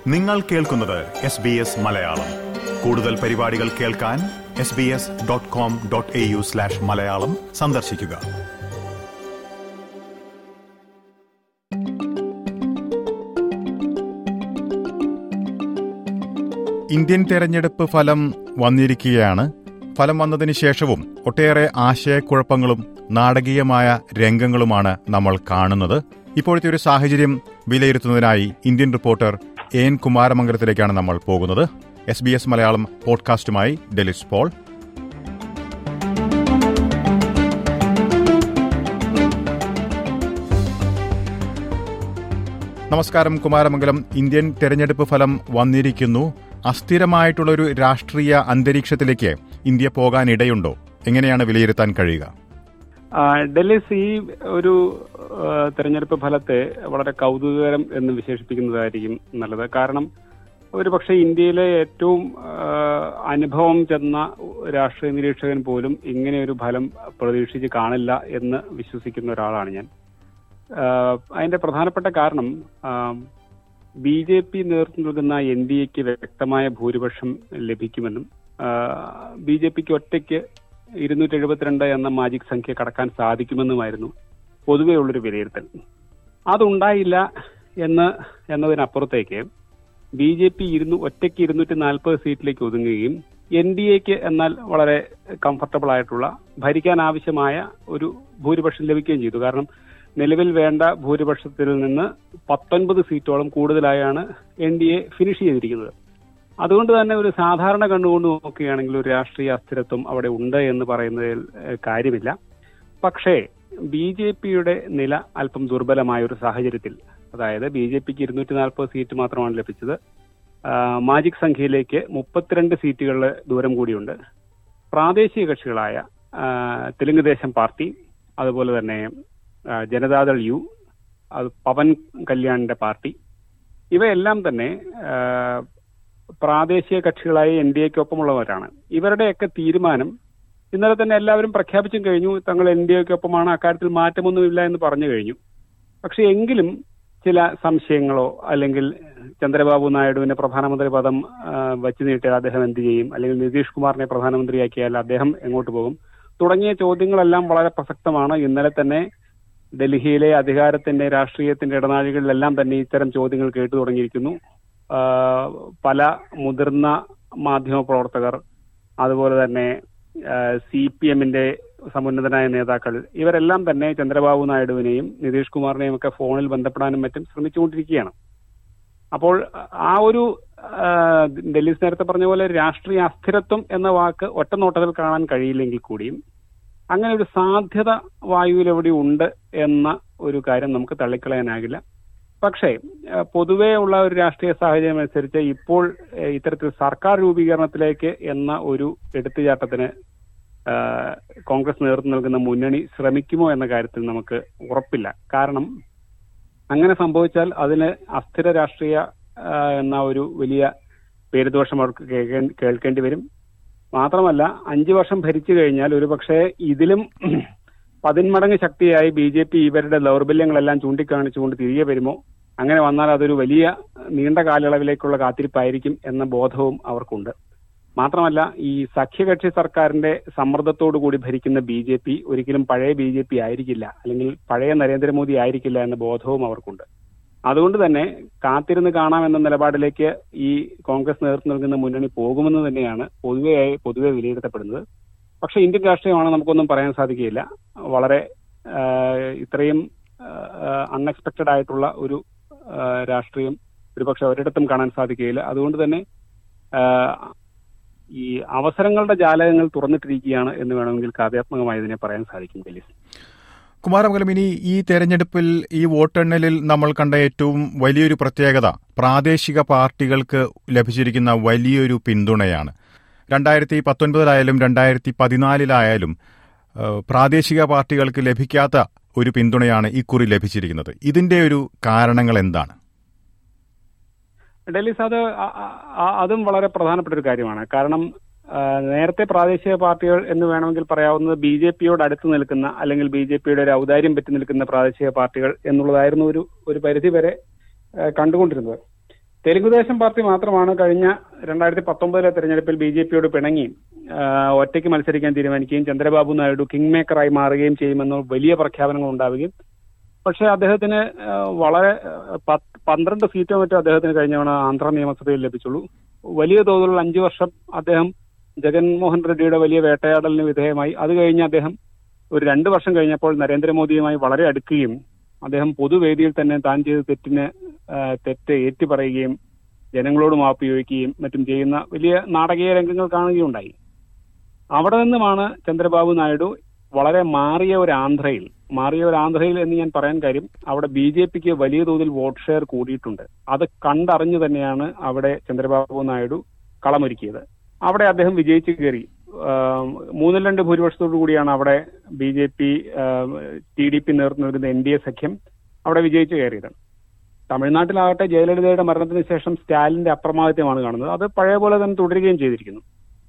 നിങ്ങൾ കേൾക്കുന്നത് S B S Malayalam കൂടുതൽ പരിപാടികൾ കേൾക്കാൻ S B S dot com dot A U slash Malayalam സന്ദർശിക്കുക ഇന്ത്യൻ തെരഞ്ഞെടുപ്പ് ഫലം വന്നിരിക്കുകയാണ് ഫലം വന്നതിന് ശേഷവും ഒട്ടേറെ ആശയക്കുഴപ്പങ്ങളും നാടകീയമായ രംഗങ്ങളുമാണ് നമ്മൾ കാണുന്നത് ഇപ്പോഴത്തെ ഒരു സാഹചര്യം വിലയിരുത്തുന്നതിനായി ഇന്ത്യൻ റിപ്പോർട്ടർ എൻ കുമാരമംഗലത്തിലേക്കാണ് നമ്മൾ പോകുന്നത് എസ് ബി എസ് മലയാളം പോഡ്കാസ്റ്റുമായി ഡെലിസ് പോൾ നമസ്കാരം കുമാരമംഗലം ഇന്ത്യൻ തെരഞ്ഞെടുപ്പ് ഫലം വന്നിരിക്കുന്നു അസ്ഥിരമായിട്ടുള്ളൊരു രാഷ്ട്രീയ അന്തരീക്ഷത്തിലേക്ക് ഇന്ത്യ പോകാനിടയുണ്ടോ എങ്ങനെയാണ് വിലയിരുത്താൻ കഴിയുക ആ, ഡെല്ലിസ് ഈ ഒരു ആ, തെരഞ്ഞെടുപ്പ് ഫലത്തെ വളരെ കൗതുകകരം എന്ന് വിശേഷിപ്പിക്കുന്നതായിരിക്കും നല്ലത് കാരണം ഒരുപക്ഷെ ഇന്ത്യയിലെ ഏറ്റവും ആ, അനുഭവം ചെന്ന രാഷ്ട്രീയ നിരീക്ഷകൻ പോലും ഇങ്ങനെ ഒരു ഫലം പ്രതീക്ഷിച്ച് കാണില്ല എന്ന് വിശ്വസിക്കുന്ന ഒരാളാണ് ഞാൻ ആ, അതിന്റെ പ്രധാനപ്പെട്ട കാരണം ബി ജെ പി നേതൃത്വം നൽകുന്ന എൻ ഡി എക്ക് വ്യക്തമായ ഭൂരിപക്ഷം ലഭിക്കുമെന്നും ബി ജെ പിക്ക് ഒറ്റയ്ക്ക് ഇരുന്നൂറ്റി എഴുപത്തിരണ്ട് എന്ന മാജിക് സംഖ്യ കടക്കാൻ സാധിക്കുമെന്നുമായിരുന്നു പൊതുവെയുള്ളൊരു വിലയിരുത്തൽ അതുണ്ടായില്ല എന്ന് എന്നതിനപ്പുറത്തേക്ക് ബി ജെ പി ഇരുന്നു ഒറ്റയ്ക്ക് ഇരുന്നൂറ്റി നാൽപ്പത് സീറ്റിലേക്ക് ഒതുങ്ങുകയും എൻ ഡി എക്ക് എന്നാൽ വളരെ കംഫർട്ടബിൾ ആയിട്ടുള്ള ഭരിക്കാൻ ആവശ്യമായ ഒരു ഭൂരിപക്ഷം ലഭിക്കുകയും ചെയ്തു കാരണം നിലവിൽ വേണ്ട ഭൂരിപക്ഷത്തിൽ നിന്ന് പത്തൊൻപത് സീറ്റോളം കൂടുതലായാണ് എൻ ഡി എ ഫിനിഷ് ചെയ്തിരിക്കുന്നത് അതുകൊണ്ട് തന്നെ ഒരു സാധാരണ കണ്ണുകൊണ്ട് നോക്കുകയാണെങ്കിൽ ഒരു രാഷ്ട്രീയ അസ്ഥിരത്വം അവിടെ ഉണ്ട് എന്ന് പറയുന്നതിൽ ഏഹ്, കാര്യമില്ല പക്ഷേ ബി ജെ പിയുടെ നില അല്പം ദുർബലമായ ഒരു സാഹചര്യത്തിൽ അതായത് ബി ജെ പിക്ക് ഇരുന്നൂറ്റി നാൽപ്പത് സീറ്റ് മാത്രമാണ് ലഭിച്ചത് ആ, മാജിക് സംഖ്യയിലേക്ക് മുപ്പത്തിരണ്ട് സീറ്റുകളുടെ ദൂരം കൂടിയുണ്ട് പ്രാദേശിക കക്ഷികളായ ആ, തെലുങ്ക് ദേശം പാർട്ടി അതുപോലെ തന്നെ ആ, ജനതാദൾ യു അത് പവൻ കല്യാണിന്റെ പാർട്ടി ഇവയെല്ലാം തന്നെ ആ, പ്രാദേശിക കക്ഷികളായ എൻ ഡി എക്കൊപ്പമുള്ളവരാണ് ഇവരുടെയൊക്കെ തീരുമാനം ഇന്നലെ തന്നെ എല്ലാവരും പ്രഖ്യാപിച്ചും കഴിഞ്ഞു തങ്ങൾ എൻ ഡി എക്കൊപ്പമാണ് അക്കാര്യത്തിൽ മാറ്റമൊന്നുമില്ല എന്ന് പറഞ്ഞു കഴിഞ്ഞു പക്ഷെ എങ്കിലും ചില സംശയങ്ങളോ അല്ലെങ്കിൽ ചന്ദ്രബാബു നായിഡുവിനെ പ്രധാനമന്ത്രി പദം ആ, വച്ചു നീട്ടിയാൽ അദ്ദേഹം എന്ത് ചെയ്യും അല്ലെങ്കിൽ നിതീഷ് കുമാറിനെ പ്രധാനമന്ത്രിയാക്കിയാൽ അദ്ദേഹം എങ്ങോട്ട് പോകും തുടങ്ങിയ ചോദ്യങ്ങളെല്ലാം വളരെ പ്രസക്തമാണ് ഇന്നലെ തന്നെ ഡൽഹിയിലെ അധികാരത്തിന്റെ രാഷ്ട്രീയത്തിന്റെ ഇടനാഴികളിലെല്ലാം തന്നെ ഇത്തരം ചോദ്യങ്ങൾ കേട്ടു തുടങ്ങിയിരിക്കുന്നു ആ, പല മുതിർന്ന മാധ്യമ പ്രവർത്തകർ അതുപോലെ തന്നെ സി പി എമ്മിന്റെ സമുന്നതനായ നേതാക്കൾ ഇവരെല്ലാം തന്നെ ചന്ദ്രബാബു നായിഡുവിനെയും നിതീഷ് കുമാറിനെയും ഒക്കെ ഫോണിൽ ബന്ധപ്പെടാനും മറ്റും ശ്രമിച്ചുകൊണ്ടിരിക്കുകയാണ് അപ്പോൾ ആ ഒരു ആ, ഡൽഹി നേരത്തെ പറഞ്ഞ പോലെ രാഷ്ട്രീയ അസ്ഥിരത്വം എന്ന വാക്ക് ഒറ്റ നോട്ടത്തിൽ കാണാൻ കഴിയില്ലെങ്കിൽ കൂടിയും അങ്ങനെ ഒരു സാധ്യത വായുവിൽ എവിടെ ഉണ്ട് എന്ന ഒരു കാര്യം നമുക്ക് തള്ളിക്കളയാനാകില്ല പക്ഷേ ഏഹ്, പൊതുവേ ഉള്ള ഒരു രാഷ്ട്രീയ സാഹചര്യം അനുസരിച്ച് ഇപ്പോൾ ഏഹ്, ഇത്തരത്തിൽ സർക്കാർ രൂപീകരണത്തിലേക്ക് എന്ന ഒരു എടുത്തുചാട്ടത്തിന് ഏഹ്, കോൺഗ്രസ് നേതൃത്വം നൽകുന്ന മുന്നണി ശ്രമിക്കുമോ എന്ന കാര്യത്തിൽ നമുക്ക് ഉറപ്പില്ല കാരണം അങ്ങനെ സംഭവിച്ചാൽ അതിന് അസ്ഥിര രാഷ്ട്രീയ ഏഹ്, എന്ന ഒരു വലിയ പേരുദോഷം അവർക്ക് കേൾക്കേ- കേൾക്കേണ്ടി വരും മാത്രമല്ല അഞ്ചു വർഷം ഭരിച്ചു കഴിഞ്ഞാൽ ഒരുപക്ഷെ ഇതിലും പതിന്മടങ്ങ് ശക്തിയായി ബി ജെ പി ഇവരുടെ ദൗർബല്യങ്ങളെല്ലാം ചൂണ്ടിക്കാണിച്ചുകൊണ്ട് തിരികെ വരുമോ അങ്ങനെ വന്നാൽ അതൊരു വലിയ നീണ്ട കാലയളവിലേക്കുള്ള കാത്തിരിപ്പായിരിക്കും എന്ന ബോധവും അവർക്കുണ്ട് മാത്രമല്ല ഈ സഖ്യകക്ഷി സർക്കാരിന്റെ സമ്മർദ്ദത്തോടു കൂടി ഭരിക്കുന്ന ബി ജെ പി ഒരിക്കലും പഴയ ബി ജെ പി ആയിരിക്കില്ല അല്ലെങ്കിൽ പഴയ നരേന്ദ്രമോദി ആയിരിക്കില്ല എന്ന ബോധവും അവർക്കുണ്ട് അതുകൊണ്ട് തന്നെ കാത്തിരുന്ന് കാണാമെന്ന നിലപാടിലേക്ക് ഈ കോൺഗ്രസ് നേതൃത്വം നൽകുന്ന മുന്നണി പോകുമെന്ന് തന്നെയാണ് പൊതുവെ പൊതുവെ വിലയിരുത്തപ്പെടുന്നത് പക്ഷെ ഇന്ത്യൻ രാഷ്ട്രീയമാണ് നമുക്കൊന്നും പറയാൻ സാധിക്കുകയില്ല വളരെ ആ, ഇത്രയും അൺഎക്സ്പെക്റ്റഡ് ആയിട്ടുള്ള ഒരു ആ, രാഷ്ട്രീയം ഒരുപക്ഷെ ഒരിടത്തും കാണാൻ സാധിക്കുകയില്ല അതുകൊണ്ട് തന്നെ ആ, ഈ അവസരങ്ങളുടെ ജാലകങ്ങൾ തുറന്നിട്ടിരിക്കുകയാണ് എന്ന് വേണമെങ്കിൽ കാവ്യാത്മകമായി ഇതിനെ പറയാൻ സാധിക്കും ഡെലിസ് കുമാരമംഗലം ഇനി ഈ തെരഞ്ഞെടുപ്പിൽ ഈ വോട്ടെണ്ണലിൽ നമ്മൾ കണ്ട ഏറ്റവും വലിയൊരു പ്രത്യേകത പ്രാദേശിക പാർട്ടികൾക്ക് ലഭിച്ചിരിക്കുന്ന വലിയൊരു പിന്തുണയാണ് രണ്ടായിരത്തി പത്തൊൻപതിലായാലും രണ്ടായിരത്തി പതിനാലിലായാലും ഏഹ്, പ്രാദേശിക പാർട്ടികൾക്ക് ലഭിക്കാത്ത ഒരു പിന്തുണയാണ് ഇക്കുറി ലഭിച്ചിരിക്കുന്നത് ഇതിന്റെ ഒരു കാരണങ്ങൾ എന്താണ് ഡെലിസ് അത് അ- അ- അതും വളരെ പ്രധാനപ്പെട്ട ഒരു കാര്യമാണ് കാരണം ആ, നേരത്തെ പ്രാദേശിക പാർട്ടികൾ എന്ന് വേണമെങ്കിൽ പറയാവുന്നത് ബി ജെ പിയോട് അടുത്ത് നിൽക്കുന്ന അല്ലെങ്കിൽ ബി ജെ പിയുടെ ഒരു ഔദാര്യം പറ്റി നിൽക്കുന്ന പ്രാദേശിക പാർട്ടികൾ എന്നുള്ളതായിരുന്നു ഒരു ഒരു പരിധി വരെ ആ, കണ്ടുകൊണ്ടിരുന്നത് തെലുങ്കുദേശം പാർട്ടി മാത്രമാണ് കഴിഞ്ഞ രണ്ടായിരത്തി പത്തൊമ്പതിലെ തെരഞ്ഞെടുപ്പിൽ ബി ജെ പിയോട് പിണങ്ങി ആ, ഒറ്റയ്ക്ക് മത്സരിക്കാൻ തീരുമാനിക്കുകയും ചന്ദ്രബാബു നായിഡു കിങ് മേക്കറായി മാറുകയും ചെയ്യുമെന്ന വലിയ പ്രഖ്യാപനങ്ങൾ ഉണ്ടാവുകയും പക്ഷേ അദ്ദേഹത്തിന് ആ, വളരെ ആ, പത്ത് പന്ത്രണ്ട് സീറ്റോ മറ്റോ അദ്ദേഹത്തിന് കഴിഞ്ഞ തവണ ആന്ധ്ര നിയമസഭയിൽ ലഭിച്ചുള്ളൂ വലിയ തോതിലുള്ള അഞ്ചു വർഷം അദ്ദേഹം ജഗൻമോഹൻ റെഡ്ഡിയുടെ വലിയ വേട്ടയാടലിന് വിധേയമായി അത് കഴിഞ്ഞ് അദ്ദേഹം ഒരു രണ്ട് വർഷം കഴിഞ്ഞപ്പോൾ നരേന്ദ്രമോദിയുമായി വളരെ അടുക്കുകയും അദ്ദേഹം പൊതുവേദിയിൽ തന്നെ താൻ ചെയ്ത തെറ്റിന് ആ, തെറ്റ് ഏറ്റുപറയുകയും ജനങ്ങളോട് മാപ്പ് ചോദിക്കുകയും മറ്റും ചെയ്യുന്ന വലിയ നാടകീയ രംഗങ്ങൾ കാണുകയുണ്ടായി അവിടെ നിന്നുമാണ് ചന്ദ്രബാബു നായിഡു വളരെ മാറിയ ഒരു ആന്ധ്രയിൽ മാറിയ ഒരു ആന്ധ്രയിൽ എന്ന് ഞാൻ പറയാൻ കാര്യം അവിടെ ബി ജെ പിക്ക് വലിയ തോതിൽ വോട്ട് ഷെയർ കൂടിയിട്ടുണ്ട് അത് കണ്ടറിഞ്ഞു തന്നെയാണ് അവിടെ ചന്ദ്രബാബു നായിഡു കളമൊരുക്കിയത് അവിടെ അദ്ദേഹം വിജയിച്ചു കയറി ആം, മൂന്നിൽ രണ്ട് ഭൂരിപക്ഷത്തോടു കൂടിയാണ് അവിടെ B J P T D P നേതൃത്വം നൽകുന്ന എൻ ഡി എ സഖ്യം അവിടെ വിജയിച്ചു കയറിയത് തമിഴ്നാട്ടിലാകട്ടെ ജയലളിതയുടെ മരണത്തിന് ശേഷം സ്റ്റാലിന്റെ അപ്രമാദിത്യമാണ് കാണുന്നത് അത് പഴയ പോലെ തന്നെ തുടരുകയും ചെയ്തിരിക്കുന്നു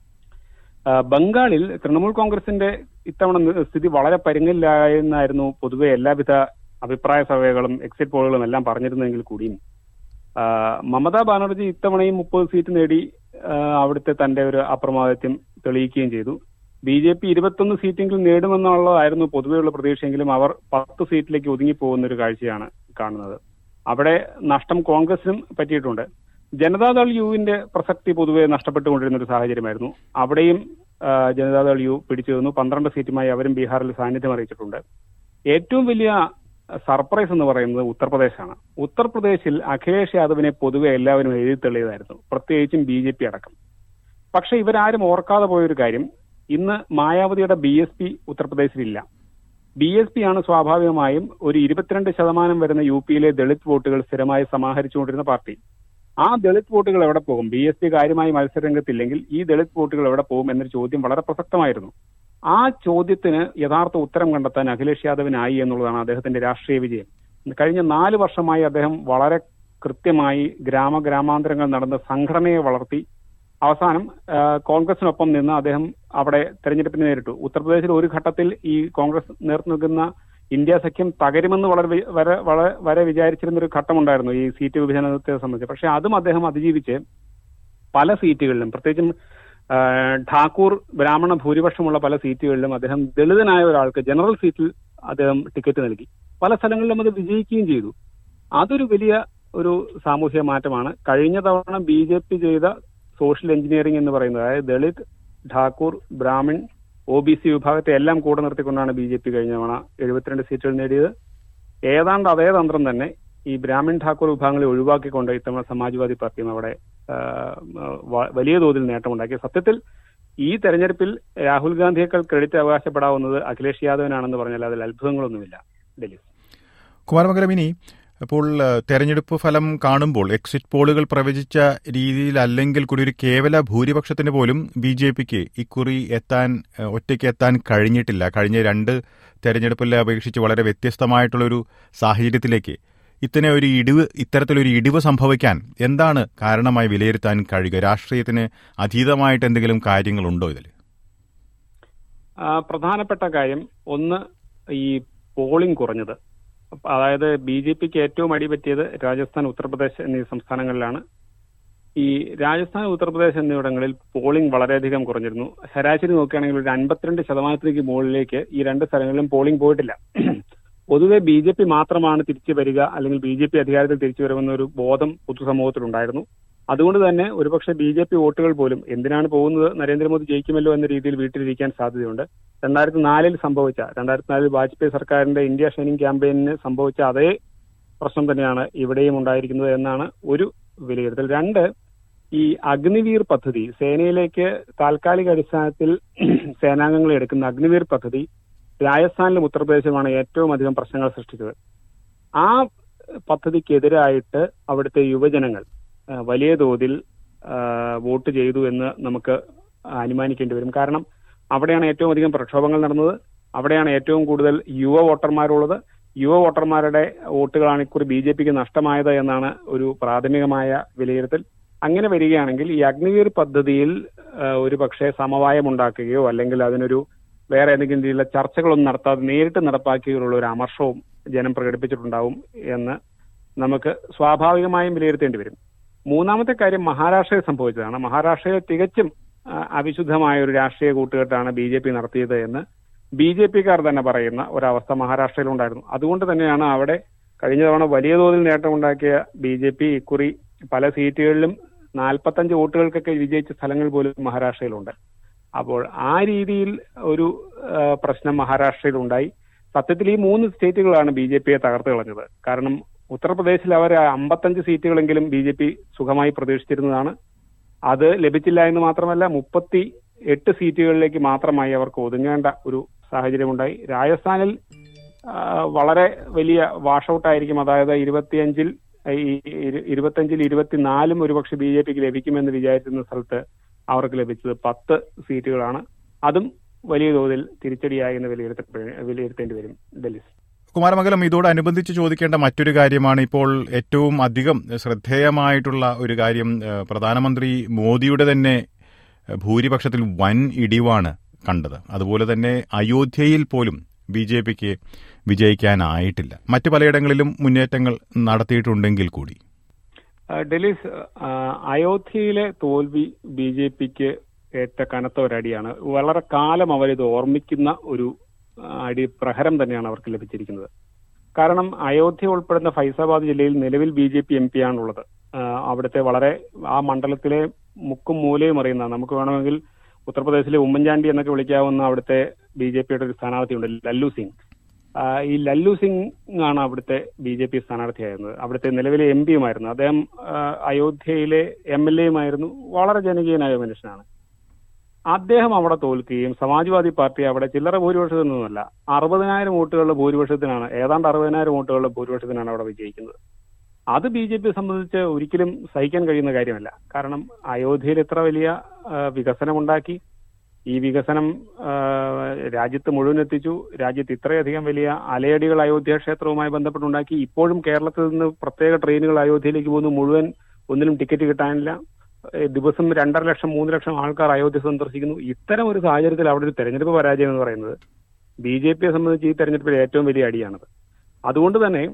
ആ, ബംഗാളിൽ തൃണമൂൽ കോൺഗ്രസിന്റെ ഇത്തവണ നി- സ്ഥിതി വളരെ പരുങ്ങില്ലായെന്നായിരുന്നു പൊതുവെ എല്ലാവിധ അഭിപ്രായ സർവേകളും എക്സിറ്റ് പോളുകളും എല്ലാം പറഞ്ഞിരുന്നെങ്കിൽ കൂടിയും ആ, മമതാ ബാനർജി ഇത്തവണയും മുപ്പത് സീറ്റ് നേടി ആ, അവിടുത്തെ തന്റെ ഒരു അപ്രമാദിത്യം തെളിയിക്കുകയും ചെയ്തു ബി ജെ പി ഇരുപത്തൊന്ന് സീറ്റെങ്കിലും നേടുമെന്നുള്ളതായിരുന്നു പൊതുവെയുള്ള പ്രതീക്ഷയെങ്കിലും അവർ പത്ത് സീറ്റിലേക്ക് ഒതുങ്ങിപ്പോകുന്ന ഒരു കാഴ്ചയാണ് കാണുന്നത് അവിടെ നഷ്ടം കോൺഗ്രസിനും പറ്റിയിട്ടുണ്ട് ജനതാദൾ യുവിന്റെ പ്രസക്തി പൊതുവെ നഷ്ടപ്പെട്ടുകൊണ്ടിരുന്ന ഒരു സാഹചര്യമായിരുന്നു അവിടെയും ആ, ജനതാദൾ യു പിടിച്ചു നിന്നു പന്ത്രണ്ട് സീറ്റുമായി അവരും ബീഹാറിൽ സാന്നിധ്യം അറിയിച്ചിട്ടുണ്ട് ഏറ്റവും വലിയ സർപ്രൈസ് എന്ന് പറയുന്നത് ഉത്തർപ്രദേശാണ് ഉത്തർപ്രദേശിൽ അഖിലേഷ് യാദവിനെ പൊതുവെ എല്ലാവരും എഴുതി തള്ളിയതായിരുന്നു പ്രത്യേകിച്ചും ബി ജെ പി അടക്കം പക്ഷെ ഇവരാരും ഓർക്കാതെ പോയൊരു കാര്യം ഇന്ന് മായാവതിയുടെ ബി എസ് പി ഉത്തർപ്രദേശിലില്ല ബി എസ് പി ആണ് സ്വാഭാവികമായും ഒരു ഇരുപത്തിരണ്ട് ശതമാനം വരുന്ന യു പിയിലെ ദളിത് വോട്ടുകൾ സ്ഥിരമായി സമാഹരിച്ചുകൊണ്ടിരുന്ന പാർട്ടി ആ ദളിത് വോട്ടുകൾ എവിടെ പോകും ബി എസ് പി കാര്യമായി മത്സരരംഗത്തില്ലെങ്കിൽ ഈ ദളിത് വോട്ടുകൾ എവിടെ പോകും എന്നൊരു ചോദ്യം വളരെ പ്രസക്തമായിരുന്നു ആ ചോദ്യത്തിന് യഥാർത്ഥ ഉത്തരം കണ്ടെത്താൻ അഖിലേഷ് യാദവിനായി എന്നുള്ളതാണ് അദ്ദേഹത്തിന്റെ രാഷ്ട്രീയ വിജയം കഴിഞ്ഞ നാല് വർഷമായി അദ്ദേഹം വളരെ കൃത്യമായി ഗ്രാമ ഗ്രാമാന്തരങ്ങൾ നടന്ന് സംഘടനയെ വളർത്തി അവസാനം ആ, കോൺഗ്രസിനൊപ്പം നിന്ന് അദ്ദേഹം അവിടെ തെരഞ്ഞെടുപ്പിനെ നേരിട്ടു ഉത്തർപ്രദേശിൽ ഒരു ഘട്ടത്തിൽ ഈ കോൺഗ്രസ് നേതൃത്വം നൽകുന്ന ഇന്ത്യ സഖ്യം തകരുമെന്ന് വളരെ വി- വരെ വളരെ വരെ വിചാരിച്ചിരുന്ന ഒരു ഘട്ടമുണ്ടായിരുന്നു ഈ സീറ്റ് വിഭജനത്തെ സംബന്ധിച്ച് പക്ഷെ അതും അദ്ദേഹം അതിജീവിച്ച് പല സീറ്റുകളിലും പ്രത്യേകിച്ചും ആ, ഠാക്കൂർ ബ്രാഹ്മണ ഭൂരിപക്ഷമുള്ള പല സീറ്റുകളിലും അദ്ദേഹം ദളിതനായ ഒരാൾക്ക് ജനറൽ സീറ്റിൽ അദ്ദേഹം ടിക്കറ്റ് നൽകി പല സ്ഥലങ്ങളിലും അത് വിജയിക്കുകയും ചെയ്തു അതൊരു വലിയ ഒരു സാമൂഹ്യ മാറ്റമാണ് കഴിഞ്ഞ തവണ ബി ജെ പി ചെയ്ത സോഷ്യൽ എഞ്ചിനീയറിംഗ് എന്ന് പറയുന്നത് അതായത് Dalit Thakur Brahmin O B C വിഭാഗത്തെ എല്ലാം കൂടെ നിർത്തിക്കൊണ്ടാണ് ബി ജെ പി കഴിഞ്ഞ തവണ എഴുപത്തിരണ്ട് സീറ്റുകൾ നേടിയത് ഏതാണ്ട് അതേ തന്ത്രം തന്നെ ഈ ബ്രാഹ്മിൺ ഠാക്കൂർ വിഭാഗങ്ങളെ ഒഴിവാക്കിക്കൊണ്ട് ഇത്തവണ സമാജ്വാദി പാർട്ടിയും അവിടെ ആ, വ- വലിയ തോതിൽ നേട്ടമുണ്ടാക്കി സത്യത്തിൽ ഈ തെരഞ്ഞെടുപ്പിൽ രാഹുൽ ഗാന്ധിയേക്കാൾ ക്രെഡിറ്റ് അവകാശപ്പെടാവുന്നത് അഖിലേഷ് യാദവിനാണെന്ന് പറഞ്ഞാൽ അതിൽ അത്ഭുതങ്ങളൊന്നുമില്ല ഡൽഹി കുമാരമംഗലം ഇനി ഇപ്പോൾ ഏഹ്, തെരഞ്ഞെടുപ്പ് ഫലം കാണുമ്പോൾ എക്സിറ്റ് പോളുകൾ പ്രവചിച്ച രീതിയിലല്ലെങ്കിൽ കൂടി ഒരു കേവല ഭൂരിപക്ഷത്തിന് പോലും ബി ജെ പിക്ക് ഇക്കുറി എത്താൻ ഏഹ്, ഒറ്റയ്ക്ക് എത്താൻ കഴിഞ്ഞിട്ടില്ല കഴിഞ്ഞ രണ്ട് തെരഞ്ഞെടുപ്പിലെ അപേക്ഷിച്ച് വളരെ വ്യത്യസ്തമായിട്ടുള്ളൊരു സാഹചര്യത്തിലേക്ക് ഇത്തനെ ഒരു ഇടിവ് ഇത്തരത്തിലൊരു ഇടിവ് സംഭവിക്കാൻ എന്താണ് കാരണമായി വിലയിരുത്താൻ കഴിയുക രാഷ്ട്രീയത്തിന് അതീതമായിട്ട് എന്തെങ്കിലും കാര്യങ്ങളുണ്ടോ ഇതിൽ ആ, പ്രധാനപ്പെട്ട കാര്യം ഒന്ന് ഈ പോളിംഗ് കുറഞ്ഞത് അതായത് ബി ജെ പിക്ക് ഏറ്റവും അടിപറ്റിയത് രാജസ്ഥാൻ ഉത്തർപ്രദേശ് എന്നീ സംസ്ഥാനങ്ങളിലാണ് ഈ രാജസ്ഥാൻ ഉത്തർപ്രദേശ് എന്നിവിടങ്ങളിൽ പോളിംഗ് വളരെയധികം കുറഞ്ഞിരുന്നു ശരാശരി നോക്കുകയാണെങ്കിൽ ഒരു അൻപത്തിരണ്ട് ശതമാനത്തിലേക്ക് മുകളിലേക്ക് ഈ രണ്ട് സ്ഥലങ്ങളിലും പോളിംഗ് പോയിട്ടില്ല പൊതുവെ ബി ജെ പി മാത്രമാണ് തിരിച്ചു വരിക അല്ലെങ്കിൽ ബി ജെ പി അധികാരത്തിൽ തിരിച്ചു വരുമെന്ന ഒരു ബോധം പൊതുസമൂഹത്തിലുണ്ടായിരുന്നു അതുകൊണ്ട് തന്നെ ഒരുപക്ഷെ ബി ജെ പി വോട്ടുകൾ പോലും എന്തിനാണ് പോകുന്നത് നരേന്ദ്രമോദി ജയിക്കുമല്ലോ എന്ന രീതിയിൽ വീട്ടിലിരിക്കാൻ സാധ്യതയുണ്ട് രണ്ടായിരത്തി നാലിൽ സംഭവിച്ച രണ്ടായിരത്തി നാലിൽ വാജ്പേയി സർക്കാരിന്റെ ഇന്ത്യ ഷൈനിങ് ക്യാമ്പയിനിന് സംഭവിച്ച അതേ പ്രശ്നം തന്നെയാണ് ഇവിടെയും ഉണ്ടായിരിക്കുന്നത് എന്നാണ് ഒരു വിലയിരുത്തൽ രണ്ട് ഈ അഗ്നിവീർ പദ്ധതി സേനയിലേക്ക് താൽക്കാലിക അടിസ്ഥാനത്തിൽ സേനാംഗങ്ങളെ എടുക്കുന്ന അഗ്നിവീർ പദ്ധതി രാജസ്ഥാനിലും ഉത്തർപ്രദേശിലുമാണ് ഏറ്റവും അധികം പ്രശ്നങ്ങൾ സൃഷ്ടിച്ചത് ആ പദ്ധതിക്കെതിരായിട്ട് അവിടുത്തെ യുവജനങ്ങൾ ആ, വലിയ തോതിൽ ആ, വോട്ട് ചെയ്തു എന്ന് നമുക്ക് അനുമാനിക്കേണ്ടി വരും കാരണം അവിടെയാണ് ഏറ്റവും അധികം പ്രക്ഷോഭങ്ങൾ നടന്നത് അവിടെയാണ് ഏറ്റവും കൂടുതൽ യുവ വോട്ടർമാരുള്ളത് യുവ വോട്ടർമാരുടെ വോട്ടുകളാണ് ഇക്കുറി ബി ജെ പിക്ക് നഷ്ടമായത് എന്നാണ് ഒരു പ്രാഥമികമായ വിലയിരുത്തൽ അങ്ങനെ വരികയാണെങ്കിൽ ഈ അഗ്നിവീർ പദ്ധതിയിൽ ആ, ഒരു പക്ഷേ സമവായം ഉണ്ടാക്കുകയോ അല്ലെങ്കിൽ അതിനൊരു വേറെ ഏതെങ്കിലും രീതിയിലുള്ള ചർച്ചകളൊന്നും നടത്താതെ നേരിട്ട് നടപ്പാക്കിയുള്ള ഒരു അമർഷവും ജനം പ്രകടിപ്പിച്ചിട്ടുണ്ടാവും എന്ന് നമുക്ക് സ്വാഭാവികമായും വിലയിരുത്തേണ്ടി വരും മൂന്നാമത്തെ കാര്യം മഹാരാഷ്ട്രയിൽ സംഭവിച്ചതാണ് മഹാരാഷ്ട്രയിൽ തികച്ചും ആ, അവിശുദ്ധമായ ഒരു രാഷ്ട്രീയ കൂട്ടുകെട്ടാണ് ബി ജെ പി നടത്തിയത് എന്ന് ബി ജെ പിക്കാർ തന്നെ പറയുന്ന ഒരവസ്ഥ മഹാരാഷ്ട്രയിൽ ഉണ്ടായിരുന്നു അതുകൊണ്ട് തന്നെയാണ് അവിടെ കഴിഞ്ഞ തവണ വലിയ തോതിൽ നേട്ടമുണ്ടാക്കിയ ബി ജെ പി ഇക്കുറി പല സീറ്റുകളിലും നാൽപ്പത്തഞ്ച് വോട്ടുകൾക്കൊക്കെ വിജയിച്ച സ്ഥലങ്ങൾ പോലും മഹാരാഷ്ട്രയിലുണ്ട് അപ്പോൾ ആ രീതിയിൽ ഒരു ആ, പ്രശ്നം മഹാരാഷ്ട്രയിൽ ഉണ്ടായി സത്യത്തിൽ ഈ മൂന്ന് സ്റ്റേറ്റുകളാണ് ബി ജെ പിയെ തകർത്ത് കളഞ്ഞത് കാരണം ഉത്തർപ്രദേശിൽ അവർ അമ്പത്തഞ്ച് സീറ്റുകളെങ്കിലും ബി ജെ പി സുഖമായി പ്രതീക്ഷിച്ചിരുന്നതാണ് അത് ലഭിച്ചില്ല എന്ന് മാത്രമല്ല മുപ്പത്തി എട്ട് സീറ്റുകളിലേക്ക് മാത്രമായി അവർക്ക് ഒതുങ്ങേണ്ട ഒരു സാഹചര്യമുണ്ടായി രാജസ്ഥാനിൽ ആ, വളരെ വലിയ വാഷൌട്ടായിരിക്കും അതായത് ഇരുപത്തിയഞ്ചിൽ ഈ ഇരു- ഇരുപത്തഞ്ചിൽ ഇരുപത്തിനാലും ഒരുപക്ഷെ ബി ജെ പിക്ക് ലഭിക്കുമെന്ന് വിചാരിച്ചിരുന്ന സ്ഥലത്ത് അവർക്ക് ലഭിച്ചത് പത്ത് സീറ്റുകളാണ് അതും വലിയ തോതിൽ തിരിച്ചടിയായി എന്ന് വിലയിരുത്തപ്പെ വിലയിരുത്തേണ്ടി വരും ഡൽഹി കുമാരമംഗലം ഇതോടനുബന്ധിച്ച് ചോദിക്കേണ്ട മറ്റൊരു കാര്യമാണ് ഇപ്പോൾ ഏറ്റവും അധികം ശ്രദ്ധേയമായിട്ടുള്ള ഒരു കാര്യം ഏഹ്, പ്രധാനമന്ത്രി മോദിയുടെ തന്നെ ഏഹ്, ഭൂരിപക്ഷത്തിൽ വൻ ഇടിവാണ് കണ്ടത് അതുപോലെ തന്നെ അയോധ്യയിൽ പോലും ബി ജെ പിക്ക് വിജയിക്കാനായിട്ടില്ല മറ്റു പലയിടങ്ങളിലും മുന്നേറ്റങ്ങൾ നടത്തിയിട്ടുണ്ടെങ്കിൽ കൂടി ആ, ഡൽഹിസ് ആ, അയോധ്യയിലെ തോൽവി ബി ജെ പിക്ക് ഏറ്റ കനത്ത ഒരടിയാണ് വളരെ കാലം അവരിത് ഓർമ്മിക്കുന്ന ഒരു ആ, അടി പ്രഹരം തന്നെയാണ് അവർക്ക് ലഭിച്ചിരിക്കുന്നത് കാരണം അയോധ്യ ഉൾപ്പെടുന്ന ഫൈസാബാദ് ജില്ലയിൽ നിലവിൽ B J P M P ആണുള്ളത് ആ, അവിടുത്തെ വളരെ ആ മണ്ഡലത്തിലെ മുക്കും മൂലയും അറിയുന്ന നമുക്ക് വേണമെങ്കിൽ ഉത്തർപ്രദേശിലെ ഉമ്മൻചാണ്ടി എന്നൊക്കെ വിളിക്കാവുന്ന അവിടുത്തെ ബി ജെ പിയുടെ ഒരു സ്ഥാനാർത്ഥിയുണ്ട് ലല്ലു സിംഗ് ആ, ഈ ലല്ലു സിംഗ് ആണ് അവിടുത്തെ ബി ജെ പി സ്ഥാനാർത്ഥിയായിരുന്നത് അവിടുത്തെ നിലവിലെ എം പിയുമായിരുന്നു അദ്ദേഹം ആ, അയോധ്യയിലെ എം എൽ എയുമായിരുന്നു വളരെ ജനകീയനായ മനുഷ്യനാണ് അദ്ദേഹം അവിടെ തോൽക്കുകയും സമാജ്വാദി പാർട്ടി അവിടെ ചില്ലറ ഭൂരിപക്ഷത്തിൽ നിന്നുമല്ല അറുപതിനായിരം വോട്ടുകളുടെ ഭൂരിപക്ഷത്തിനാണ് ഏതാണ്ട് അറുപതിനായിരം വോട്ടുകളുടെ ഭൂരിപക്ഷത്തിനാണ് അവിടെ വിജയിക്കുന്നത് അത് ബി ജെ പിയെ സംബന്ധിച്ച് ഒരിക്കലും സഹിക്കാൻ കഴിയുന്ന കാര്യമല്ല കാരണം അയോധ്യയിൽ ഇത്ര വലിയ ആ, വികസനമുണ്ടാക്കി ഈ വികസനം ആ, രാജ്യത്ത് മുഴുവൻ എത്തിച്ചു രാജ്യത്ത് ഇത്രയധികം വലിയ അലയടികൾ അയോധ്യ ക്ഷേത്രവുമായി ബന്ധപ്പെട്ടുണ്ടാക്കി ഇപ്പോഴും കേരളത്തിൽ നിന്ന് പ്രത്യേക ട്രെയിനുകൾ അയോധ്യയിലേക്ക് പോകുന്നു മുഴുവൻ ഒന്നിനും ടിക്കറ്റ് കിട്ടാനില്ല ഏഹ് ദിവസം രണ്ടര ലക്ഷം മൂന്ന് ലക്ഷം ആൾക്കാർ അയോധ്യ സന്ദർശിക്കുന്നു ഇത്തരം ഒരു സാഹചര്യത്തിൽ അവിടെ ഒരു തെരഞ്ഞെടുപ്പ് പരാജയം എന്ന് പറയുന്നത് ബി ജെ പിയെ സംബന്ധിച്ച് ഈ തെരഞ്ഞെടുപ്പിൽ ഏറ്റവും വലിയ അടിയാണത് അതുകൊണ്ട് തന്നെ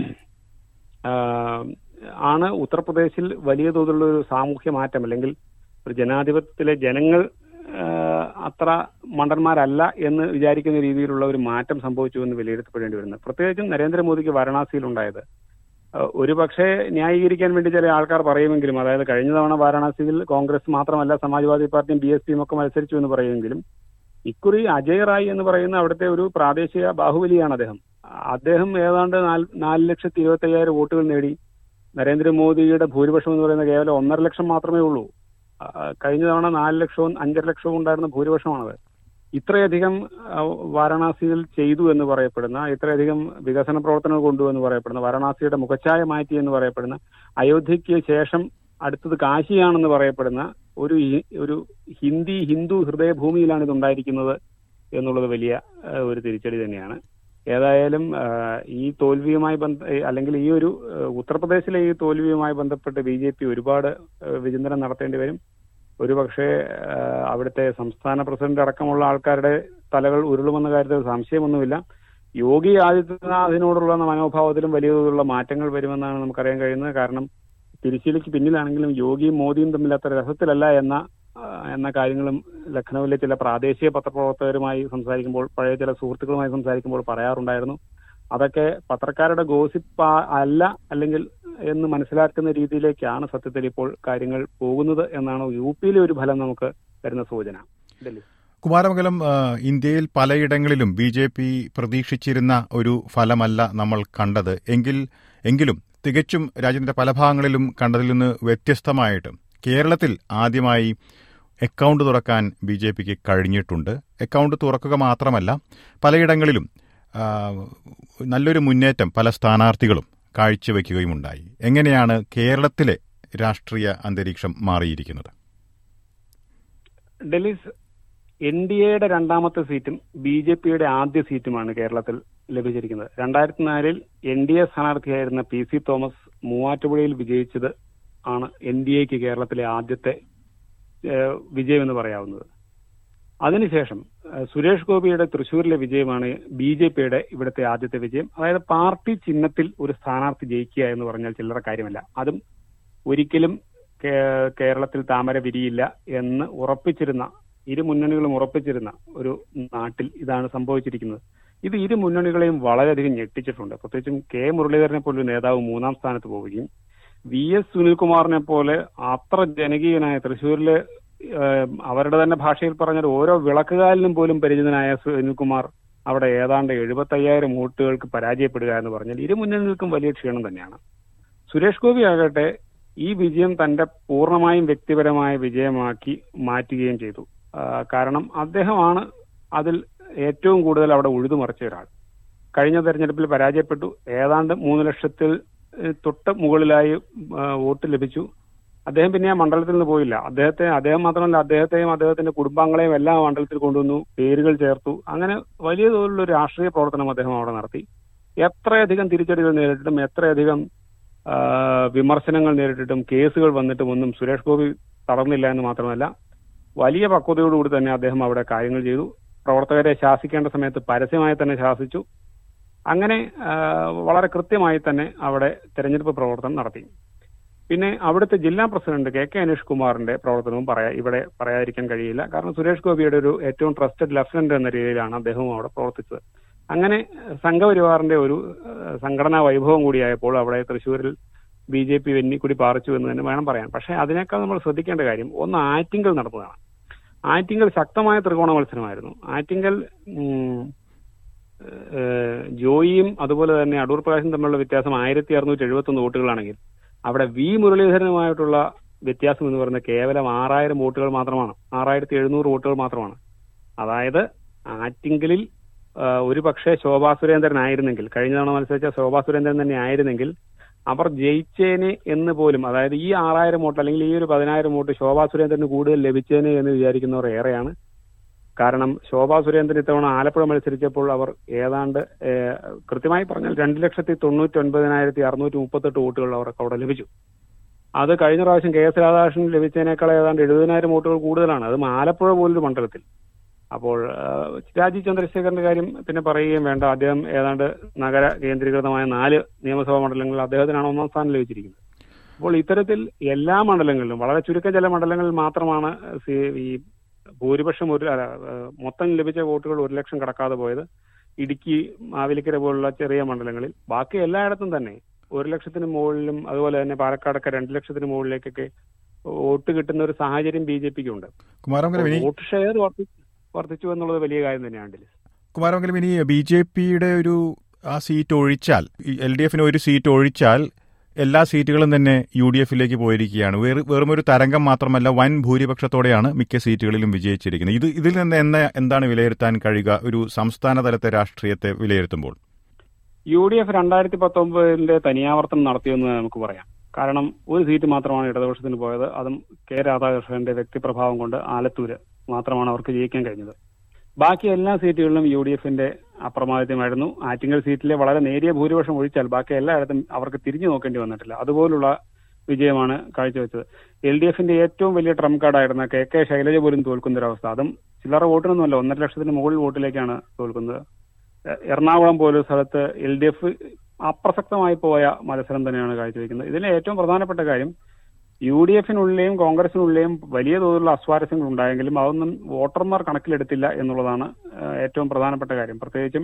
ആഹ്, ആണ് ഉത്തർപ്രദേശിൽ വലിയ തോതിലുള്ള ഒരു സാമൂഹ്യ മാറ്റം അല്ലെങ്കിൽ ഒരു ജനാധിപത്യത്തിലെ ജനങ്ങൾ ആഹ്, അത്ര മണ്ടന്മാരല്ല എന്ന് വിചാരിക്കുന്ന രീതിയിലുള്ള ഒരു മാറ്റം സംഭവിച്ചു എന്ന് വിലയിരുത്തപ്പെടേണ്ടി വരുന്നത് പ്രത്യേകിച്ചും നരേന്ദ്രമോദിക്ക് വാരണാസിയിൽ ഉണ്ടായത് ആഹ്, ഒരു പക്ഷേ ന്യായീകരിക്കാൻ വേണ്ടി ചില ആൾക്കാർ പറയുമെങ്കിലും അതായത് കഴിഞ്ഞ തവണ വാരണാസിയിൽ കോൺഗ്രസ് മാത്രമല്ല സമാജ്വാദി പാർട്ടിയും ബി എസ് പിയും ഒക്കെ മത്സരിച്ചു എന്ന് പറയുമെങ്കിലും ഇക്കുറി അജയ് റായ് എന്ന് പറയുന്ന അവിടുത്തെ ഒരു പ്രാദേശിക ബാഹുബലിയാണ് അദ്ദേഹം അദ്ദേഹം ഏതാണ്ട് നാല് നാല് ലക്ഷത്തി ഇരുപത്തി അയ്യായിരം വോട്ടുകൾ നേടി നരേന്ദ്രമോദിയുടെ ഭൂരിപക്ഷം എന്ന് പറയുന്നത് കേവലം ഒന്നര ലക്ഷം മാത്രമേ ഉള്ളൂ ആ, കഴിഞ്ഞ തവണ നാല് ലക്ഷവും അഞ്ചര ലക്ഷവും ഉണ്ടായിരുന്ന ഭൂരിപക്ഷമാണത് ഇത്രയധികം ആ, വാരണാസിയിൽ ചെയ്തു എന്ന് പറയപ്പെടുന്ന ഇത്രയധികം വികസന പ്രവർത്തനങ്ങൾ കൊണ്ടുവന്ന് പറയപ്പെടുന്ന വാരണാസിയുടെ മുഖച്ഛായ മാറ്റി എന്ന് പറയപ്പെടുന്ന അയോധ്യയ്ക്ക് ശേഷം അടുത്തത് കാശിയാണെന്ന് പറയപ്പെടുന്ന ഒരു ഹി- ഒരു ഹിന്ദി ഹിന്ദു ഹൃദയഭൂമിയിലാണ് ഇത് ഉണ്ടായിരിക്കുന്നത് എന്നുള്ളത് വലിയ ആ, ഒരു തിരിച്ചടി തന്നെയാണ് ഏതായാലും ആ, ഈ തോൽവിയുമായി ബന്ധ ഏ, അല്ലെങ്കിൽ ഈ ഒരു ആ, ഉത്തർപ്രദേശിലെ ഈ തോൽവിയുമായി ബന്ധപ്പെട്ട് ബി ജെ പി ഒരുപാട് ആ, വിചിന്തനം നടത്തേണ്ടി വരും ഒരുപക്ഷെ ആ, അവിടുത്തെ സംസ്ഥാന പ്രസിഡന്റ് അടക്കമുള്ള ആൾക്കാരുടെ തലകൾ ഉരുളുമെന്ന കാര്യത്തിൽ സംശയമൊന്നുമില്ല യോഗി ആദിത്യനാഥിനോടുള്ള മനോഭാവത്തിലും വലിയ തോതിലുള്ള മാറ്റങ്ങൾ വരുമെന്നാണ് നമുക്കറിയാൻ കഴിയുന്നത് കാരണം തിരുച്ചിയിലേക്ക് പിന്നിലാണെങ്കിലും യോഗിയും മോദിയും തമ്മിൽ അത്ര രസത്തിലല്ല എന്ന ആ, എന്ന കാര്യങ്ങളും ലഖ്നൌവിലെ ചില പ്രാദേശിക പത്രപ്രവർത്തകരുമായി സംസാരിക്കുമ്പോൾ പഴയ ചില സുഹൃത്തുക്കളുമായി സംസാരിക്കുമ്പോൾ പറയാറുണ്ടായിരുന്നു അതൊക്കെ പത്രക്കാരുടെ ഗോസിപ്പ് അല്ല അല്ലെങ്കിൽ എന്ന് മനസ്സിലാക്കുന്ന രീതിയിലേക്കാണ് സത്യത്തിൽ ഇപ്പോൾ കാര്യങ്ങൾ പോകുന്നത് എന്നാണ് യു പിയിലെ ഒരു ഫലം നമുക്ക് തരുന്ന സൂചന ഡൽഹി കുമാരമംഗലം ആ, ഇന്ത്യയിൽ പലയിടങ്ങളിലും ബി ജെ പി പ്രതീക്ഷിച്ചിരുന്ന ഒരു ഫലമല്ല നമ്മൾ കണ്ടത് എങ്കിൽ എങ്കിലും തികച്ചും രാജ്യത്തിന്റെ പല ഭാഗങ്ങളിലും കണ്ടതിൽ നിന്ന് വ്യത്യസ്തമായിട്ട് കേരളത്തിൽ ആദ്യമായി അക്കൗണ്ട് തുറക്കാൻ ബി ജെ പിക്ക് കഴിഞ്ഞിട്ടുണ്ട് അക്കൗണ്ട് തുറക്കുക മാത്രമല്ല പലയിടങ്ങളിലും ആ, നല്ലൊരു മുന്നേറ്റം പല സ്ഥാനാർത്ഥികളും കാഴ്ചവെക്കുകയുമുണ്ടായി എങ്ങനെയാണ് കേരളത്തിലെ രാഷ്ട്രീയ അന്തരീക്ഷം മാറിയിരിക്കുന്നത് ഡൽഹി എൻ ഡി എയുടെ രണ്ടാമത്തെ സീറ്റും ബി ജെ പിയുടെ ആദ്യ സീറ്റുമാണ് കേരളത്തിൽ ലഭിച്ചിരിക്കുന്നത് രണ്ടായിരത്തി നാലിൽ എൻ ഡി എ സ്ഥാനാർത്ഥിയായിരുന്ന പി സി തോമസ് മൂവാറ്റുപുഴയിൽ വിജയിച്ചത് ആണ് എൻ ഡി എക്ക് കേരളത്തിലെ ആദ്യത്തെ ഏഹ്, വിജയം എന്ന് പറയാവുന്നത് അതിനുശേഷം ഏഹ്, സുരേഷ് ഗോപിയുടെ തൃശൂരിലെ വിജയമാണ് ബി ജെ പിയുടെ ഇവിടുത്തെ ആദ്യത്തെ വിജയം അതായത് പാർട്ടി ചിഹ്നത്തിൽ ഒരു സ്ഥാനാർത്ഥി ജയിക്കുക എന്ന് പറഞ്ഞാൽ ചില്ലറ കാര്യമല്ല അതും ഒരിക്കലും കേ- കേരളത്തിൽ താമര വിരിയില്ല എന്ന് ഉറപ്പിച്ചിരുന്ന ഇരു മുന്നണികളും ഉറപ്പിച്ചിരുന്ന ഒരു നാട്ടിൽ ഇതാണ് സംഭവിച്ചിരിക്കുന്നത് ഇത് ഇരു മുന്നണികളെയും വളരെയധികം ഞെട്ടിച്ചിട്ടുണ്ട് പ്രത്യേകിച്ചും കെ മുരളീധരനെ പോലൊരു നേതാവ് മൂന്നാം സ്ഥാനത്ത് പോവുകയും വി എസ് സുനിൽകുമാറിനെ പോലെ അത്ര ജനകീയനായ തൃശ്ശൂരിലെ ഏഹ്, അവരുടെ തന്നെ ഭാഷയിൽ പറഞ്ഞാൽ ഓരോ വിളക്കുകാലിനും പോലും പരിചിതനായ സുനിൽകുമാർ അവിടെ ഏതാണ്ട് എഴുപത്തയ്യായിരം വോട്ടുകൾക്ക് പരാജയപ്പെടുക എന്ന് പറഞ്ഞാൽ ഇരു മുന്നണികൾക്കും വലിയ ക്ഷീണം തന്നെയാണ് സുരേഷ് ഗോപി ആകട്ടെ ഈ വിജയം തന്റെ പൂർണ്ണമായും വ്യക്തിപരമായ വിജയമാക്കി മാറ്റുകയും ചെയ്തു ആ, കാരണം അദ്ദേഹമാണ് അതിൽ ഏറ്റവും കൂടുതൽ അവിടെ ഉഴുതുമറിച്ച ഒരാൾ കഴിഞ്ഞ തെരഞ്ഞെടുപ്പിൽ പരാജയപ്പെട്ടു ഏതാണ്ട് മൂന്ന് ലക്ഷത്തിൽ ഏഹ്, തൊട്ട് മുകളിലായി ആ, വോട്ട് ലഭിച്ചു അദ്ദേഹം പിന്നെ ആ മണ്ഡലത്തിൽ നിന്ന് പോയില്ല അദ്ദേഹത്തെ അദ്ദേഹം മാത്രമല്ല അദ്ദേഹത്തെയും അദ്ദേഹത്തിന്റെ കുടുംബാംഗങ്ങളെയും എല്ലാം മണ്ഡലത്തിൽ കൊണ്ടുവന്നു പേരുകൾ ചേർത്തു അങ്ങനെ വലിയ തോതിലുള്ള ഒരു രാഷ്ട്രീയ പ്രവർത്തനം അദ്ദേഹം അവിടെ നടത്തി എത്രയധികം തിരിച്ചടികൾ നേരിട്ടിട്ടും എത്രയധികം ആ, വിമർശനങ്ങൾ നേരിട്ടിട്ടും കേസുകൾ വന്നിട്ടും ഒന്നും സുരേഷ് ഗോപി തളർന്നില്ല എന്ന് മാത്രമല്ല വലിയ പക്വതയോടുകൂടി തന്നെ അദ്ദേഹം അവിടെ കാര്യങ്ങൾ ചെയ്തു പ്രവർത്തകരെ ശാസിക്കേണ്ട സമയത്ത് പരസ്യമായി തന്നെ ശാസിച്ചു അങ്ങനെ ആ, വളരെ കൃത്യമായി തന്നെ അവിടെ തെരഞ്ഞെടുപ്പ് പ്രവർത്തനം നടത്തി പിന്നെ അവിടുത്തെ ജില്ലാ പ്രസിഡന്റ് കെ കെ അനീഷ് കുമാറിന്റെ പ്രവർത്തനവും പറയാ ഇവിടെ പറയാതിരിക്കാൻ കഴിയില്ല കാരണം സുരേഷ് ഗോപിയുടെ ഒരു ഏറ്റവും ട്രസ്റ്റഡ് ലെഫ്റ്റനന്റ് എന്ന രീതിയിലാണ് അദ്ദേഹവും അവിടെ പ്രവർത്തിച്ചത് അങ്ങനെ സംഘപരിവാറിന്റെ ഒരു ഏഹ്, സംഘടനാ വൈഭവം കൂടിയായപ്പോൾ അവിടെ തൃശ്ശൂരിൽ ബി ജെ പി വെന്നിക്കുടി പാറിച്ചു എന്ന് തന്നെ വേണം പറയാൻ പക്ഷേ അതിനേക്കാൾ നമ്മൾ ശ്രദ്ധിക്കേണ്ട കാര്യം ഒന്ന് ആറ്റിങ്കൽ നടന്നതാണ് ആറ്റിങ്കൽ ശക്തമായ ത്രികോണ മത്സരമായിരുന്നു ആറ്റിങ്കൽ ഉം, ഏഹ്, ജോയിയും അതുപോലെ തന്നെ അടൂർ പ്രകാശും തമ്മിലുള്ള വ്യത്യാസം ആയിരത്തി അറുന്നൂറ്റി എഴുപത്തി ഒന്ന് വോട്ടുകളാണെങ്കിൽ അവിടെ വി മുരളീധരനുമായിട്ടുള്ള വ്യത്യാസം എന്ന് പറയുന്നത് കേവലം ആറായിരം വോട്ടുകൾ മാത്രമാണ് ആറായിരത്തി എഴുന്നൂറ് വോട്ടുകൾ മാത്രമാണ് അതായത് ആറ്റിങ്കലിൽ ആ, ഒരു പക്ഷേ ശോഭാ സുരേന്ദ്രൻ ആയിരുന്നെങ്കിൽ കഴിഞ്ഞ തവണ മത്സരിച്ച ശോഭാ സുരേന്ദ്രൻ തന്നെ ആയിരുന്നെങ്കിൽ അവർ ജയിച്ചേനെ എന്ന് പോലും അതായത് ഈ ആറായിരം വോട്ട് അല്ലെങ്കിൽ ഈ ഒരു പതിനായിരം വോട്ട് ശോഭാ സുരേന്ദ്രന് കൂടുതൽ ലഭിച്ചേനെ എന്ന് വിചാരിക്കുന്നവർ ഏറെയാണ് കാരണം ശോഭാ സുരേന്ദ്രൻ ഇത്തവണ ആലപ്പുഴ മത്സരിച്ചപ്പോൾ അവർ ഏതാണ്ട് ഏഹ്, കൃത്യമായി പറഞ്ഞാൽ രണ്ട് ലക്ഷത്തി തൊണ്ണൂറ്റി ഒൻപതിനായിരത്തി അറുന്നൂറ്റി മുപ്പത്തെട്ട് വോട്ടുകൾ അവർക്ക് അവിടെ ലഭിച്ചു അത് കഴിഞ്ഞ പ്രാവശ്യം കെ എസ് രാധാകൃഷ്ണൻ ലഭിച്ചതിനേക്കാൾ ഏതാണ്ട് എഴുപതിനായിരം വോട്ടുകൾ കൂടുതലാണ് അതും ആലപ്പുഴ പോലൊരു മണ്ഡലത്തിൽ അപ്പോൾ ആ, രാജീവ് ചന്ദ്രശേഖരന്റെ കാര്യം പിന്നെ പറയുകയും വേണ്ട അദ്ദേഹം ഏതാണ്ട് നഗര കേന്ദ്രീകൃതമായ നാല് നിയമസഭാ മണ്ഡലങ്ങളിൽ അദ്ദേഹത്തിനാണ് ഒന്നാം സ്ഥാനം ലഭിച്ചിരിക്കുന്നത് അപ്പോൾ ഇത്തരത്തിൽ എല്ലാ മണ്ഡലങ്ങളിലും വളരെ ചുരുക്കം ചില മണ്ഡലങ്ങളിൽ മാത്രമാണ് സി- ഈ ഭൂരിപക്ഷം ഒരു അല്ല, ആ, മൊത്തം ലഭിച്ച വോട്ടുകൾ ഒരു ലക്ഷം കടക്കാതെ പോയത് ഇടുക്കി മാവേലിക്കര പോലുള്ള ചെറിയ മണ്ഡലങ്ങളിൽ ബാക്കി എല്ലായിടത്തും തന്നെ ഒരു ലക്ഷത്തിന് മുകളിലും അതുപോലെ തന്നെ പാലക്കാടൊക്കെ രണ്ട് ലക്ഷത്തിന് മുകളിലേക്കൊക്കെ വോട്ട് കിട്ടുന്ന ഒരു സാഹചര്യം ബി ജെ പിക്ക് ഉണ്ട് കുമാരമംഗലം ഇനി വോട്ട് ഷെയർ വർദ്ധി- വർദ്ധിച്ചു എന്നുള്ളത് വലിയ കാര്യം തന്നെയാണ് ഡിലിസ് കുമാരമംഗലം ഇനി ബി ജെ പിയുടെ ഒരു ആ സീറ്റ് ഒഴിച്ചാൽ എൽ ഡി എഫിന് ഒരു സീറ്റ് ഒഴിച്ചാൽ എല്ലാ സീറ്റുകളും തന്നെ യു ഡി എഫിലേക്ക് പോയിരിക്കുകയാണ് വേറെ- വെറും ഒരു തരംഗം മാത്രമല്ല വൻ ഭൂരിപക്ഷത്തോടെയാണ് മിക്ക സീറ്റുകളിലും വിജയിച്ചിരിക്കുന്നത് ഇത് ഇതിൽ നിന്ന് എന്ന എന്താണ് വിലയിരുത്താൻ കഴിയുക ഒരു സംസ്ഥാന തലത്തെ രാഷ്ട്രീയത്തെ വിലയിരുത്തുമ്പോൾ യു ഡി എഫ് രണ്ടായിരത്തി പത്തൊമ്പതിന്റെ തനിയാവർത്തനം നടത്തിയെന്ന് നമുക്ക് പറയാം കാരണം ഒരു സീറ്റ് മാത്രമാണ് ഇടതുപക്ഷത്തിന് പോയത് അതും കെ രാധാകൃഷ്ണന്റെ വ്യക്തിപ്രഭാവം കൊണ്ട് ആലത്തൂര് മാത്രമാണ് അവർക്ക് ജയിക്കാൻ കഴിഞ്ഞത് ബാക്കി എല്ലാ സീറ്റുകളിലും യു ഡി എഫിന്റെ അപ്രമാദിത്യമായിരുന്നു ആറ്റിങ്ങൽ സീറ്റിലെ വളരെ നേരിയ ഭൂരിപക്ഷം ഒഴിച്ചാൽ ബാക്കി എല്ലായിടത്തും അവർക്ക് തിരിഞ്ഞു നോക്കേണ്ടി വന്നിട്ടില്ല അതുപോലുള്ള വിജയമാണ് കാഴ്ചവെച്ചത് എൽ ഡി എഫിന്റെ ഏറ്റവും വലിയ ട്രംപ് കാർഡായിരുന്ന കെ കെ ശൈലജ പോലും തോൽക്കുന്ന ഒരു അവസ്ഥ അതും ചില്ലറ വോട്ടിനൊന്നുമല്ല ഒന്നര ലക്ഷത്തിന് മുകളിൽ വോട്ടിലേക്കാണ് തോൽക്കുന്നത് എ- എറണാകുളം പോലൊരു സ്ഥലത്ത് എൽ ഡി എഫ് അപ്രസക്തമായി പോയ മത്സരം തന്നെയാണ് കാഴ്ചവെക്കുന്നത് ഇതിലെ ഏറ്റവും പ്രധാനപ്പെട്ട കാര്യം യു ഡി എഫിനുള്ളിലെയും കോൺഗ്രസിനുള്ളിലെയും വലിയ തോതിലുള്ള അസ്വാരസ്യങ്ങൾ ഉണ്ടായെങ്കിലും അതൊന്നും വോട്ടർമാർ കണക്കിലെടുത്തില്ല എന്നുള്ളതാണ് ഏഹ്, ഏറ്റവും പ്രധാനപ്പെട്ട കാര്യം പ്രത്യേകിച്ചും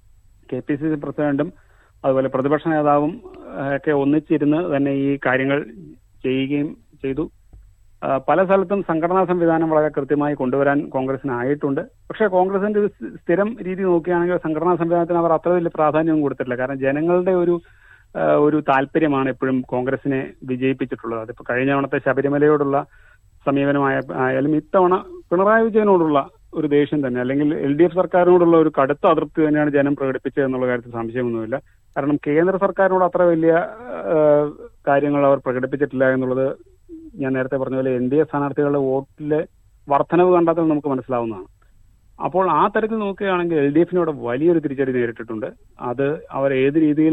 കെ പി സി സി പ്രസിഡന്റും അതുപോലെ പ്രതിപക്ഷ നേതാവും ഏഹ്, ഒക്കെ ഒന്നിച്ചിരുന്ന് തന്നെ ഈ കാര്യങ്ങൾ ചെയ്യുകയും ചെയ്തു ആ, പല സ്ഥലത്തും സംഘടനാ സംവിധാനം വളരെ കൃത്യമായി കൊണ്ടുവരാൻ കോൺഗ്രസിന് ആയിട്ടുണ്ട് പക്ഷേ കോൺഗ്രസിന്റെ ഒരു സ്ഥി- സ്ഥിരം രീതി നോക്കുകയാണെങ്കിൽ സംഘടനാ സംവിധാനത്തിന് അവർ അത്ര വലിയ പ്രാധാന്യവും കൊടുത്തിട്ടില്ല കാരണം ജനങ്ങളുടെ ഒരു ആ, ഒരു താല്പര്യമാണ് എപ്പോഴും കോൺഗ്രസിനെ വിജയിപ്പിച്ചിട്ടുള്ളത് അതിപ്പോ കഴിഞ്ഞ തവണത്തെ ശബരിമലയോടുള്ള സമീപനമായ ആയാലും ഇത്തവണ പിണറായി വിജയനോടുള്ള ഒരു ദേഷ്യം തന്നെ അല്ലെങ്കിൽ എൽ ഡി എഫ് സർക്കാരിനോടുള്ള ഒരു കടുത്ത അതൃപ്തി തന്നെയാണ് ജനം പ്രകടിപ്പിച്ചത് എന്നുള്ള കാര്യത്തിൽ സംശയമൊന്നുമില്ല കാരണം കേന്ദ്ര സർക്കാരിനോട് അത്ര വലിയ ആ, കാര്യങ്ങൾ അവർ പ്രകടിപ്പിച്ചിട്ടില്ല എന്നുള്ളത് ഞാൻ നേരത്തെ പറഞ്ഞ പോലെ എൻ ഡി എ സ്ഥാനാർത്ഥികളുടെ വോട്ടിലെ വർധനവ് കണ്ടാൽ നമുക്ക് മനസ്സിലാവുന്നതാണ് അപ്പോൾ ആ തരത്തിൽ നോക്കുകയാണെങ്കിൽ എൽ ഡി എഫിനോട് വലിയൊരു തിരിച്ചടി നേരിട്ടിട്ടുണ്ട് അത് അവർ ഏത് രീതിയിൽ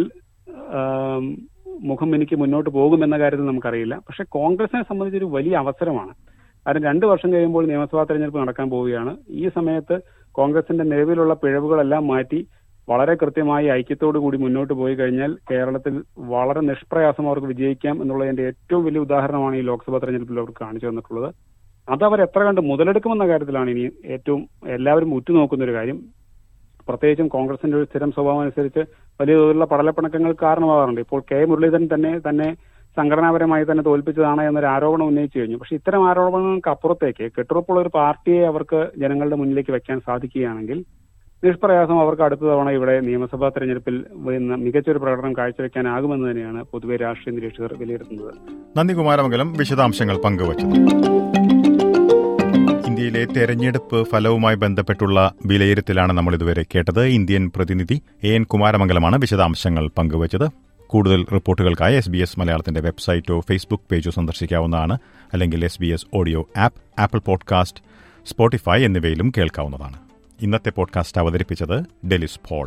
ആം, മുഖം എനിക്ക് മുന്നോട്ട് പോകുമെന്ന കാര്യത്തിൽ നമുക്കറിയില്ല പക്ഷെ കോൺഗ്രസിനെ സംബന്ധിച്ചൊരു വലിയ അവസരമാണ് കാരണം രണ്ടു വർഷം കഴിയുമ്പോൾ നിയമസഭാ തെരഞ്ഞെടുപ്പ് നടക്കാൻ പോവുകയാണ് ഈ സമയത്ത് കോൺഗ്രസിന്റെ നിലവിലുള്ള പിഴവുകളെല്ലാം മാറ്റി വളരെ കൃത്യമായി ഐക്യത്തോടു കൂടി മുന്നോട്ട് പോയി കഴിഞ്ഞാൽ കേരളത്തിൽ വളരെ നിഷ്പ്രയാസം അവർക്ക് വിജയിക്കാം എന്നുള്ളതിന്റെ ഏറ്റവും വലിയ ഉദാഹരണമാണ് ഈ ലോക്സഭാ തെരഞ്ഞെടുപ്പിൽ അവർ കാണിച്ചു തന്നിട്ടുള്ളത് അത് അവർ എത്ര കണ്ട് മുതലെടുക്കുമെന്ന കാര്യത്തിലാണ് ഇനി ഏറ്റവും എല്ലാവരും ഉറ്റുനോക്കുന്ന ഒരു കാര്യം പ്രത്യേകിച്ചും കോൺഗ്രസിന്റെ ഒരു സ്ഥിരം സ്വഭാവം അനുസരിച്ച് വലിയ തോതിലുള്ള പടലപ്പിണക്കങ്ങൾ കാരണമാകാറുണ്ട് ഇപ്പോൾ കെ മുരളീധരൻ തന്നെ തന്നെ സംഘടനാപരമായി തന്നെ തോൽപ്പിച്ചതാണ് എന്നൊരു ആരോപണം ഉന്നയിച്ചു കഴിഞ്ഞു പക്ഷെ ഇത്തരം ആരോപണങ്ങൾക്ക് അപ്പുറത്തേക്ക് കെട്ടുറപ്പുള്ള ഒരു പാർട്ടിയെ അവർക്ക് ജനങ്ങളുടെ മുന്നിലേക്ക് വെക്കാൻ സാധിക്കുകയാണെങ്കിൽ നിഷ്പ്രയാസം അവർക്ക് അടുത്ത തവണ ഇവിടെ നിയമസഭാ തെരഞ്ഞെടുപ്പിൽ ഇന്ന് മികച്ചൊരു പ്രകടനം കാഴ്ചവെക്കാനാകുമെന്ന് തന്നെയാണ് പൊതുവെ രാഷ്ട്രീയ നിരീക്ഷകർ വിലയിരുത്തുന്നത് നന്ദി കുമാരമംഗലം വിശദാംശങ്ങൾ പങ്കുവച്ചത് ഇന്ത്യയിലെ തെരഞ്ഞെടുപ്പ് ഫലവുമായി ബന്ധപ്പെട്ടുള്ള വിലയിരുത്തലാണ് നമ്മൾ ഇതുവരെ കേട്ടത് ഇന്ത്യൻ പ്രതിനിധി എ എൻ കുമാരമംഗലമാണ് വിശദാംശങ്ങൾ പങ്കുവച്ചത് കൂടുതൽ റിപ്പോർട്ടുകൾക്കായി എസ് ബി എസ് മലയാളത്തിന്റെ വെബ്സൈറ്റോ ഫേസ്ബുക്ക് പേജോ സന്ദർശിക്കാവുന്നതാണ് അല്ലെങ്കിൽ S B S audio app Apple podcast Spotify എന്നിവയിലും കേൾക്കാവുന്നതാണ് ഇന്നത്തെ പോഡ്കാസ്റ്റ് അവതരിപ്പിച്ചത് ഡെലിസ് പോൾ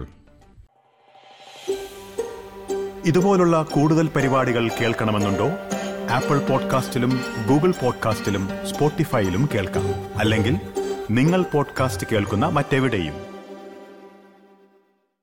ഇതുപോലുള്ള കൂടുതൽ പരിപാടികൾ കേൾക്കണമെന്നുണ്ടോ ആപ്പിൾ പോഡ്കാസ്റ്റിലും ഗൂഗിൾ പോഡ്കാസ്റ്റിലും സ്പോട്ടിഫൈയിലും കേൾക്കാം അല്ലെങ്കിൽ നിങ്ങൾ പോഡ്കാസ്റ്റ് കേൾക്കുന്ന മറ്റെവിടെയും